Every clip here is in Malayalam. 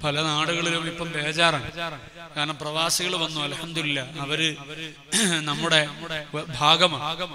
പല നാടുകളിലും ഇപ്പം ബേജാറാണ് കാരണം പ്രവാസികൾ വന്നു അലഹമില്ല അവര് നമ്മുടെ ഭാഗമാണ്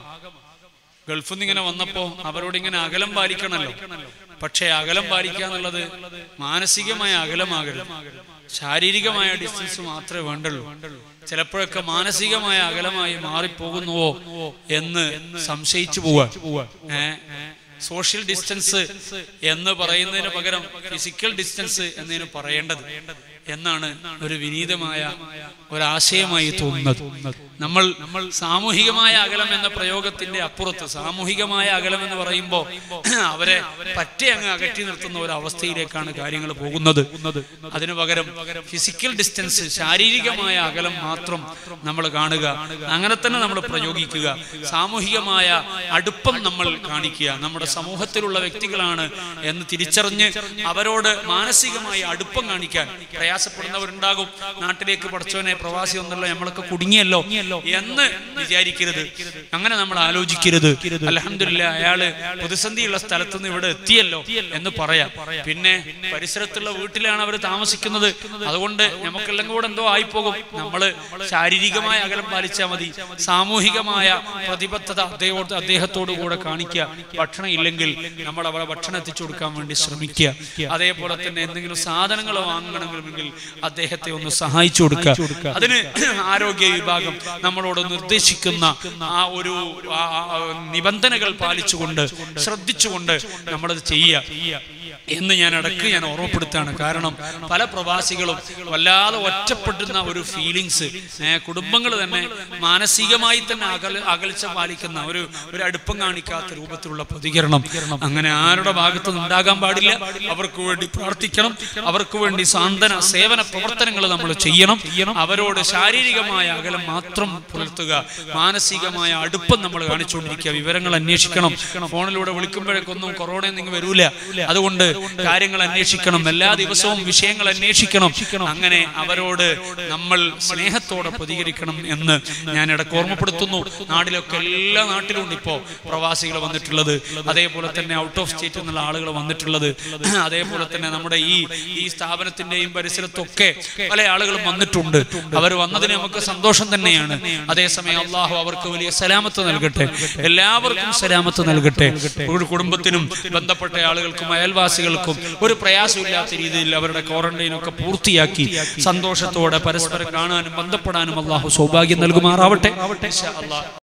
ഗൾഫിൽ നിന്ന് ഇങ്ങനെ വന്നപ്പോ അവരോട് ഇങ്ങനെ അകലം പാലിക്കണമല്ലോ പക്ഷേ അകലം പാലിക്കുക എന്നുള്ളത് മാനസികമായ അകലമാകരുത് ശാരീരികമായ ഡിസ്റ്റൻസ് മാത്രമേ വേണ്ടുള്ളൂ ചിലപ്പോഴൊക്കെ മാനസികമായ അകലമായി മാറിപ്പോകുന്നുവോ എന്ന് സംശയിച്ചു പോവാ ഏ സോഷ്യൽ ഡിസ്റ്റൻസ് എന്ന് പറയുന്നതിന് പകരം ഫിസിക്കൽ ഡിസ്റ്റൻസ് എന്നതിന് പറയേണ്ടത് എന്നാണ് ഒരു വിനീതമായ ഒരാശയമായി തോന്നുന്നത് നമ്മൾ നമ്മൾ സാമൂഹികമായ അകലം എന്ന പ്രയോഗത്തിന്റെ അപ്പുറത്ത് സാമൂഹികമായ അകലം എന്ന് പറയുമ്പോൾ അവരെ പറ്റി അങ്ങ് അകറ്റി നിർത്തുന്ന ഒരു അവസ്ഥയിലേക്കാണ് കാര്യങ്ങൾ പോകുന്നത് അതിനു പകരം ഫിസിക്കൽ ഡിസ്റ്റൻസ് ശാരീരികമായ അകലം മാത്രം നമ്മൾ കാണുക അങ്ങനെ തന്നെ നമ്മൾ പ്രയോഗിക്കുക സാമൂഹികമായ അടുപ്പം നമ്മൾ കാണിക്കുക നമ്മുടെ സമൂഹത്തിലുള്ള വ്യക്തികളാണ് എന്ന് തിരിച്ചറിഞ്ഞ് അവരോട് മാനസികമായി അടുപ്പം കാണിക്കാൻ പ്രയാസപ്പെടുന്നവരുണ്ടാകും നാട്ടിലേക്ക് പഠിച്ചവനെ പ്രവാസി ഒന്നല്ല നമ്മളൊക്കെ കുടുങ്ങിയല്ലോ എന്ന് വിചാരിക്കരുത് അങ്ങനെ നമ്മൾ ആലോചിക്കരുത് അലഹമില്ല അയാള് പ്രതിസന്ധിയുള്ള സ്ഥലത്ത് നിന്ന് ഇവിടെ എത്തിയല്ലോ എന്ന് പറയാം പിന്നെ പരിസരത്തുള്ള വീട്ടിലാണ് അവർ താമസിക്കുന്നത് അതുകൊണ്ട് നമുക്കെല്ലാം കൂടെ എന്തോ ആയിപ്പോകും നമ്മള് ശാരീരികമായ അകലം പാലിച്ചാൽ മതി സാമൂഹികമായ പ്രതിബദ്ധത അദ്ദേഹത്തോട് അദ്ദേഹത്തോടു കൂടെ കാണിക്കുക ഭക്ഷണം ഇല്ലെങ്കിൽ നമ്മൾ അവരെ ഭക്ഷണം എത്തിച്ചു കൊടുക്കാൻ വേണ്ടി ശ്രമിക്കുക അതേപോലെ തന്നെ എന്തെങ്കിലും സാധനങ്ങൾ വാങ്ങണമെങ്കിൽ അദ്ദേഹത്തെ ഒന്ന് സഹായിച്ചു കൊടുക്കുക അതിന് ആരോഗ്യ വിഭാഗം നമ്മളോട് നിർദ്ദേശിക്കുന്ന ആ ഒരു ആ- ആ നിബന്ധനകൾ പാലിച്ചുകൊണ്ട് ശ്രദ്ധിച്ചുകൊണ്ട് നമ്മളത് ചെയ്യുക എന്ന് ഞാൻ ഇടയ്ക്ക് ഞാൻ ഓർമ്മപ്പെടുത്താണ് കാരണം പല പ്രവാസികളും വല്ലാതെ ഒറ്റപ്പെടുന്ന ഒരു ഫീലിങ്സ് കുടുംബങ്ങൾ തന്നെ മാനസികമായി തന്നെ അകല അകൽച്ച പാലിക്കുന്ന ഒരു ഒരു അടുപ്പം കാണിക്കാത്ത രൂപത്തിലുള്ള പ്രതികരണം അങ്ങനെ ആരുടെ ഭാഗത്ത് നിന്ന് ഉണ്ടാകാൻ പാടില്ല അവർക്ക് വേണ്ടി പ്രാർത്ഥിക്കണം അവർക്ക് വേണ്ടി സാന്ത്വന സേവന പ്രവർത്തനങ്ങൾ നമ്മൾ ചെയ്യണം അവരോട് ശാരീരികമായ അകലം മാത്രം പുലർത്തുക മാനസികമായ അടുപ്പം നമ്മൾ കാണിച്ചുകൊണ്ടിരിക്കുക വിവരങ്ങൾ അന്വേഷിക്കണം ഫോണിലൂടെ വിളിക്കുമ്പോഴേക്കൊന്നും കൊറോണ നിങ്ങൾ വരൂല അതുകൊണ്ട് കാര്യങ്ങൾ അന്വേഷിക്കണം എല്ലാ ദിവസവും വിഷയങ്ങൾ അന്വേഷിക്കണം അങ്ങനെ അവരോട് നമ്മൾ സ്നേഹത്തോടെ പ്രതികരിക്കണം എന്ന് ഞാൻ ഇടയ്ക്ക് ഓർമ്മപ്പെടുത്തുന്നു നാട്ടിലൊക്കെ എല്ലാ നാട്ടിലും ഉണ്ട് ഇപ്പോ പ്രവാസികൾ വന്നിട്ടുള്ളത് അതേപോലെ തന്നെ ഔട്ട് ഓഫ് സ്റ്റേറ്റ് എന്നുള്ള ആളുകൾ വന്നിട്ടുള്ളത് അതേപോലെ തന്നെ നമ്മുടെ ഈ ഈ സ്ഥാപനത്തിന്റെയും പരിസരത്തൊക്കെ പല ആളുകളും വന്നിട്ടുണ്ട് അവർ വന്നതിന് നമുക്ക് സന്തോഷം തന്നെയാണ് അതേസമയം അള്ളാഹു അവർക്ക് വലിയ സലാമത്ത് നൽകട്ടെ എല്ലാവർക്കും സലാമത്ത് നൽകട്ടെ ഒരു കുടുംബത്തിനും ബന്ധപ്പെട്ട ആളുകൾക്കും അയൽവാസികൾക്കും ഒരു പ്രയാസമില്ലാത്ത രീതിയിൽ അവരുടെ ക്വാറന്റൈൻ ഒക്കെ പൂർത്തിയാക്കി സന്തോഷത്തോടെ പരസ്പരം കാണാനും ബന്ധപ്പെടാനും അള്ളാഹു സൗഭാഗ്യം നൽകുമാറാവട്ടെ ഇൻഷാ അല്ലാഹ്